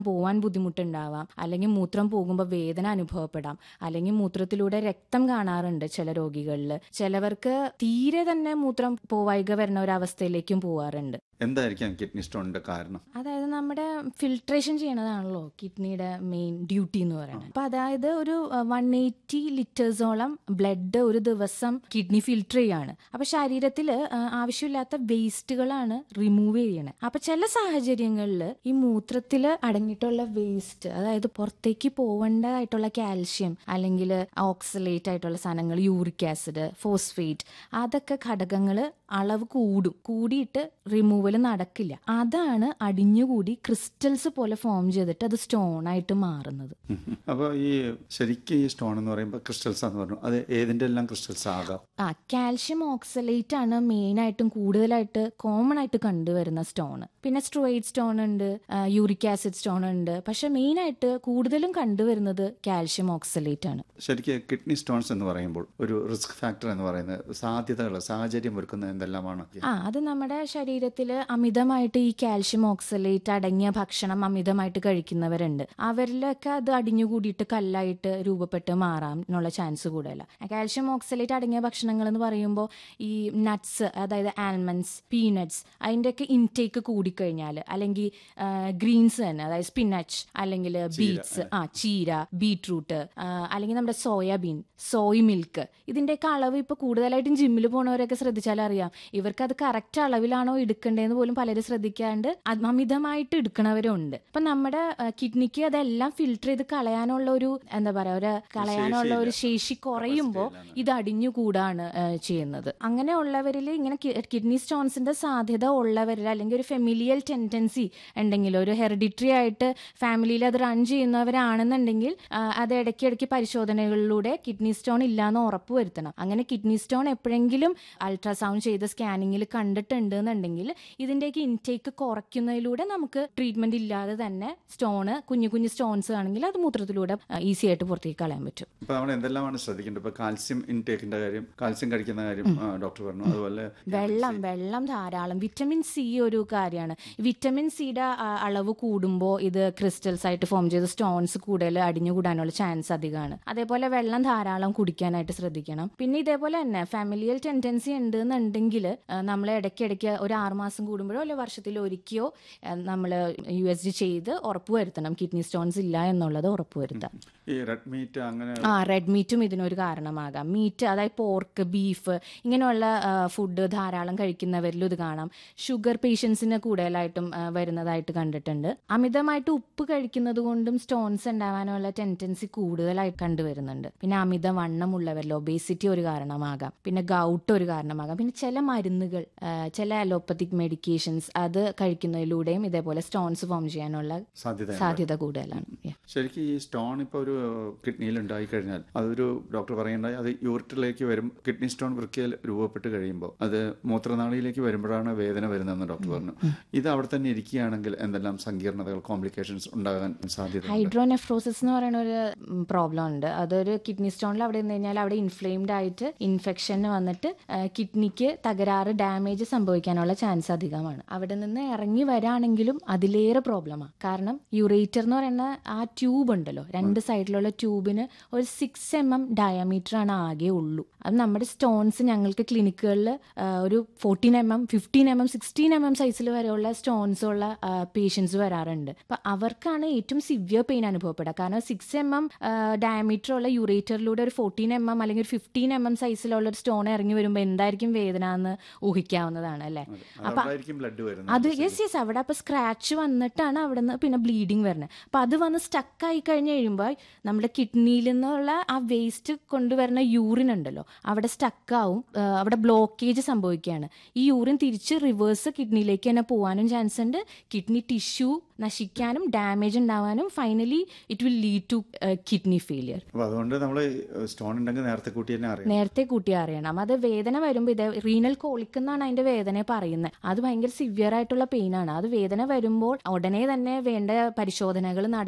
പോവാൻ ബുദ്ധിമുട്ടുണ്ടാവാം അല്ലെങ്കിൽ മൂത്രം പോകുമ്പോൾ വേദന അനുഭവപ്പെടാം അല്ലെങ്കിൽ മൂത്രത്തിലൂടെ രക്തം കാണാറുണ്ട് ചില രോഗികളിൽ ചിലവർക്ക് തീരെ തന്നെ മൂത്രം പോവായിക വരുന്ന ഒരു അവസ്ഥയിലേക്കും പോവാറുണ്ട് എന്തായിരിക്കാം കിഡ്നി സ്റ്റോണിന്റെ കാരണം അതായത് നമ്മുടെ ഫിൽട്രേഷൻ ചെയ്യണതാണല്ലോ കിഡ്നിയുടെ മെയിൻ ഡ്യൂട്ടി എന്ന് പറയുന്നത് അപ്പൊ അതായത് ഒരു വൺ എയ്റ്റി ലിറ്റേഴ്സോളം ബ്ലഡ് ഒരു ദിവസം കിഡ്നി ഫിൽട്ടർ ചെയ്യാണ് അപ്പൊ ശരീരത്തിൽ ആവശ്യമില്ലാത്ത വേസ്റ്റുകളാണ് റിമൂവ് ചെയ്യണത് അപ്പൊ ചില സാഹചര്യങ്ങളിൽ ഈ മൂത്രത്തിൽ അടങ്ങിയിട്ടുള്ള വേസ്റ്റ് അതായത് പുറത്തേക്ക് പോവേണ്ടതായിട്ടുള്ള കാൽഷ്യം അല്ലെങ്കിൽ ഓക്സലേറ്റ് ആയിട്ടുള്ള സാധനങ്ങൾ യൂറിക് ആസിഡ് ഫോസ്ഫേറ്റ് അതൊക്കെ ഘടകങ്ങൾ അളവ് കൂടും കൂടിയിട്ട് റിമൂവൽ നടക്കില്ല അതാണ് അടിഞ്ഞുകൂടി ക്രിസ്റ്റൽസ് പോലെ ഫോം ചെയ്തിട്ട് അത് സ്റ്റോൺ ആയിട്ട് മാറുന്നത് അപ്പോൾ ഈ ശരിക്കും ഈ സ്റ്റോൺ എന്ന് പറയുമ്പോൾ ക്രിസ്റ്റൽസ് എന്ന് പറഞ്ഞു അത് ഏതിന്റെ എല്ലാം ക്രിസ്റ്റൽസ് ആകാം ആ കാൽഷ്യം ഓക്സലേറ്റ് ആണ് മെയിൻ ആയിട്ടും കൂടുതലായിട്ട് കോമൺ ആയിട്ട് കണ്ടുവരുന്ന സ്റ്റോൺ പിന്നെ സ്ട്രോയിഡ് സ്റ്റോൺ ഉണ്ട് യൂറിക് ആസിഡ് സ്റ്റോൺ ഉണ്ട് പക്ഷെ മെയിൻ ആയിട്ട് കൂടുതലും കണ്ടുവരുന്നത് കാൽഷ്യം ഓക്സലേറ്റ് ആണ് ശരിക്കും കിഡ്നി സ്റ്റോൺസ് എന്ന് പറയുമ്പോൾ ഒരു റിസ്ക് ഫാക്ടർ എന്ന് പറയുന്നത് സാധ്യതകൾ സാഹചര്യം ഒരുക്കുന്ന എന്തെല്ലാമാണ് ആ അത് നമ്മുടെ ശരീരത്തിൽ അമിതമായിട്ട് ഈ കാൽഷ്യം ഓക്സലേറ്റ് അടങ്ങിയ ഭക്ഷണം അമിതമായിട്ട് കഴിക്കുന്നവരുണ്ട് അവരിലൊക്കെ അത് അടിഞ്ഞുകൂടിയിട്ട് കല്ലായിട്ട് രൂപപ്പെട്ട് മാറാം എന്നുള്ള ചാൻസ് കൂടുതലാണ് കാൽഷ്യം ഓക്സലേറ്റ് അടങ്ങിയ ഭക്ഷണങ്ങൾ എന്ന് പറയുമ്പോൾ ഈ നട്ട്സ് അതായത് ആൽമണ്ട്സ് പീനട്സ് അതിൻ്റെയൊക്കെ ഇൻടേക്ക് കൂടിക്കഴിഞ്ഞാൽ അല്ലെങ്കിൽ ഗ്രീൻസ് തന്നെ അതായത് സ്പിനച്ച് അല്ലെങ്കിൽ ബീറ്റ്സ് ആ ചീര ബീട്രൂട്ട് അല്ലെങ്കിൽ നമ്മുടെ സോയാബീൻ സോയ് മിൽക്ക് ഇതിന്റെയൊക്കെ അളവ് ഇപ്പൊ കൂടുതലായിട്ടും ജിമ്മിൽ പോണവരൊക്കെ ശ്രദ്ധിച്ചാൽ അറിയാം ഇവർക്ക് അത് കറക്റ്റ് അളവിലാണോ എടുക്കേണ്ടതെന്ന് പോലും പലരും ശ്രദ്ധിക്കാണ്ട് അത് അമിതമായിട്ട് എടുക്കണവരുണ്ട് അപ്പൊ നമ്മുടെ കിഡ്നിക്ക് അതെല്ലാം ഫിൽട്ടർ ചെയ്ത് കളയാനുള്ള ഒരു എന്താ പറയാ ഒരു കളയാനുള്ള ഒരു ശേഷി കുറയുമ്പോൾ ഇത് അടിഞ്ഞുകൂടാണ് ആ, ചെയ്യുന്നത് അങ്ങനെയുള്ളവരിൽ ഇങ്ങനെ കിഡ്നി സ്റ്റോൺസിന്റെ സാധ്യത ഉള്ളവരിൽ അല്ലെങ്കിൽ ഒരു ഫെമിലിയൽ ടെൻഡൻസി ഉണ്ടെങ്കിൽ ഒരു ഹെറിഡിറ്ററി ആയിട്ട് ഫാമിലിയിൽ അത് റൺ ചെയ്യുന്നവരാണെന്നുണ്ടെങ്കിൽ ആ, അത് ഇടയ്ക്കിടയ്ക്ക് പരിശോധനകളിലൂടെ കിഡ്നി സ്റ്റോൺ ഇല്ലാന്ന് ഉറപ്പ് വരുത്തണം അങ്ങനെ കിഡ്നി സ്റ്റോൺ എപ്പോഴെങ്കിലും അൾട്രാസൗണ്ട് ചെയ്ത സ്കാനിങ്ങിൽ കണ്ടിട്ടുണ്ട് എന്നുണ്ടെങ്കിൽ ഇതിന്റെയൊക്കെ ഇൻടേക്ക് കുറയ്ക്കുന്നതിലൂടെ നമുക്ക് ട്രീറ്റ്മെന്റ് ഇല്ലാതെ തന്നെ സ്റ്റോണ് കുഞ്ഞു കുഞ്ഞു സ്റ്റോൺസ് ആണെങ്കിൽ അത് മൂത്രത്തിലൂടെ ഈസി ആയിട്ട് പുറത്തേക്ക് കളയാൻ പറ്റും ഇപ്പൊ നമ്മൾ എന്തെല്ലാമാണ് ശ്രദ്ധിക്കേണ്ടത് ഇപ്പൊ കാൽസ്യം ഇൻടേക്കിന്റെ കാര്യം കാൽസ്യം കഴിക്കുന്ന കാര്യം ആ, ഡോക്ടർ പറഞ്ഞു അതുപോലെ വെള്ളം വെള്ളം ധാരാളം വിറ്റമിൻ സി ഒരു കാര്യമാണ് വിറ്റമിൻ സിയുടെ അളവ് കൂടുമ്പോൾ ഇത് ക്രിസ്റ്റൽസ് ആയിട്ട് ഫോം ചെയ്ത സ്റ്റോൺസ് കൂടുതൽ അടിഞ്ഞുകൂടാനുള്ള ചാൻസ് അധികമാണ് അതേപോലെ വെള്ളം ധാരാളം കുടിക്കാനായിട്ട് ശ്രദ്ധിക്കണം പിന്നെ ഇതേപോലെ തന്നെ ഫാമിലിയൽ ടെൻഡൻസി ഉണ്ട് എന്നുണ്ടെങ്കിൽ നമ്മൾ ഇടയ്ക്കിടയ്ക്ക് ഒരു ആറുമാസം കൂടുമ്പോഴോ അല്ലെങ്കിൽ വർഷത്തിൽ ഒരിക്കയോ നമ്മൾ യു എസ് ജി ചെയ്ത് ഉറപ്പുവരുത്തണം കിഡ്നി സ്റ്റോൺസ് ഇല്ല എന്നുള്ളത് ഉറപ്പുവരുത്താം ഈ റെഡ് മീറ്റ് അങ്ങനെ ആ റെഡ് മീറ്റും ഇതിനൊരു കാരണമാകാം മീറ്റ് അതായത് പോർക്ക് ബീഫ് ഇങ്ങനെയുള്ള ഫുഡ് ധാരാളം കഴിക്കുന്നവരിലും ഇത് കാണാം ഷുഗർ പേഷ്യൻസിന് കൂടുതലായിട്ടും ആ, വരുന്നതായിട്ട് കണ്ടിട്ടുണ്ട് അമിതമായിട്ട് ഉപ്പ് കഴിക്കുന്നത് കൊണ്ടും സ്റ്റോൺസ് ഉണ്ടാവാനുള്ള ടെൻഡൻസി കൂടുതലായി കണ്ടുവരുന്നുണ്ട് പിന്നെ അമിത വണ്ണമുള്ളവരിൽ ഒബേസിറ്റി ഒരു കാരണമാകാം പിന്നെ ഗൗട്ട് ഒരു കാരണമാകാം പിന്നെ ചില മരുന്നുകൾ ആ, ചില അലോപ്പത്തിക് മെഡിക്കേഷൻസ് അത് കഴിക്കുന്നതിലൂടെയും ഇതേപോലെ സ്റ്റോൺസ് ഫോം ചെയ്യാനുള്ള സാധ്യത സാധ്യത കൂടുതലാണ് Yeah. ശരിക്കും ഈ സ്റ്റോൺ ഇപ്പോൾ ഒരു കിഡ്നിയിൽ ഉണ്ടായി കഴിഞ്ഞാൽ അതൊരു ഡോക്ടർ പറയേണ്ടായി അത് യൂറിറ്റിലേക്ക് വരും കിഡ്നി സ്റ്റോൺ വൃക്കയിൽ രൂപപ്പെട്ട് കഴിയുമ്പോൾ അത് മൂത്രനാളിയിലേക്ക് വരുമ്പോഴാണ് വേദന വരുന്നതെന്ന് ഡോക്ടർ പറഞ്ഞു ഇത് അവിടെ തന്നെ ഇരിക്കുകയാണെങ്കിൽ എന്തെല്ലാം സങ്കീർണതകൾ കോംപ്ലിക്കേഷൻസ് ഉണ്ടാകാൻ സാധ്യത ഹൈഡ്രോനെഫ്രോസിസ് എന്ന് പറയുന്ന ഒരു പ്രോബ്ലം ഉണ്ട് അതൊരു കിഡ്നി സ്റ്റോണിൽ അവിടെ നിന്ന് കഴിഞ്ഞാൽ അവിടെ ഇൻഫ്ലെയിംഡ് ആയിട്ട് ഇൻഫെക്ഷൻ വന്നിട്ട് കിഡ്നിക്ക് തകരാറ് ഡാമേജ് സംഭവിക്കാനുള്ള ചാൻസ് അധികമാണ് അവിടെ നിന്ന് ഇറങ്ങി വരാണെങ്കിലും അതിലേറെ പ്രോബ്ലമാണ് കാരണം യുറേറ്റർ എന്ന് പറയുന്ന ആ ട്യൂബ് ഉണ്ടല്ലോ രണ്ട് സൈഡിലുള്ള ട്യൂബിന് ഒരു സിക്സ് എം എം ഡയമീറ്റർ ആണ് ആകെ ഉള്ളൂ അത് നമ്മുടെ സ്റ്റോൺസ് ഞങ്ങൾക്ക് ക്ലിനിക്കുകളിൽ ഒരു fourteen M M fifteen M M sixteen M M സൈസിൽ വരെയുള്ള സ്റ്റോൺസ് ഉള്ള പേഷ്യൻസ് വരാറുണ്ട് അപ്പൊ അവർക്കാണ് ഏറ്റവും സിവിയർ പെയിൻ അനുഭവപ്പെടുക കാരണം സിക്സ് എം എം ഡയമീറ്റർ ഉള്ള യൂറേറ്ററിലൂടെ ഒരു ഫോർട്ടീൻ എം എം അല്ലെങ്കിൽ ഒരു ഫിഫ്റ്റീൻ എം എം സൈസിലുള്ള ഒരു സ്റ്റോൺ ഇറങ്ങി വരുമ്പോൾ എന്തായിരിക്കും വേദന എന്ന് ഊഹിക്കാവുന്നതാണ് അല്ലേ അതുകൊണ്ടായിരിക്കും ബ്ലഡ് വരുന്നത് അത് യെസ് യെസ് അവിടെ അപ്പൊ സ്ക്രാച്ച് വന്നിട്ടാണ് അവിടെ നിന്ന് പിന്നെ ബ്ലീഡിങ് വരുന്നത് അപ്പൊ അത് വന്ന് സ്റ്റക്ക് ആയി കഴിഞ്ഞ് കഴിയുമ്പോൾ നമ്മുടെ കിഡ്നിയിൽ നിന്നുള്ള ആ വേസ്റ്റ് കൊണ്ടുവരുന്ന യൂറിൻ ഉണ്ടല്ലോ അവിടെ സ്റ്റക്ക് ആവും ആ, അവിടെ ബ്ലോക്കേജ് സംഭവിക്കുകയാണ് ഈ യൂറിൻ തിരിച്ച് റിവേഴ്സ് കിഡ്നിയിലേക്ക് തന്നെ പോകാനും ചാൻസ് ഉണ്ട് കിഡ്നി ടിഷ്യൂ നശിക്കാനും ഡാമേജ് ഉണ്ടാവാനും finally it will lead to kidney failure അപ്പോൾ അതുകൊണ്ട് നമ്മൾ സ്റ്റോൺ ഉണ്ടെങ്കിൽ നേരത്തെ കൂട്ടി തന്നെ അറിയാം നേരത്തെ കൂട്ടി അറിയണം അത് വേദന വരുമ്പോൾ ഇത് റീനൽ കോളിക് എന്നാണ് അതിന്റെ വേദന പറയുന്നത് അത് ഭയങ്കര സിവിയർ ആയിട്ടുള്ള പെയിൻ ആണ് അത് വേദന വരുമ്പോൾ ഉടനെ തന്നെ വേണ്ട പരിശോധനകൾ നടത്തിയിട്ട്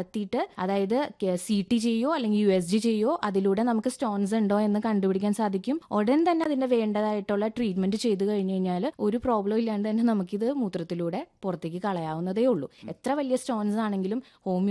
അതായത് സി ടി ചെയ്യോ അല്ലെങ്കിൽ യു എസ് ജി ചെയ്യോ അതിലൂടെ നമുക്ക് സ്റ്റോൺസ് ഉണ്ടോ എന്ന് കണ്ടുപിടിക്കാൻ സാധിക്കും ഉടൻ തന്നെ അതിന്റെ വേണ്ടതായിട്ടുള്ള ട്രീറ്റ്മെന്റ് ചെയ്തു കഴിഞ്ഞു കഴിഞ്ഞാൽ ഒരു പ്രോബ്ലം ഇല്ലാണ്ട് തന്നെ നമുക്കിത് മൂത്രത്തിലൂടെ പുറത്തേക്ക് കളയാവുന്നതേ ഉള്ളൂ എത്ര വലിയ സ്റ്റോൺസ് ആണെങ്കിലും ഹോമിയോ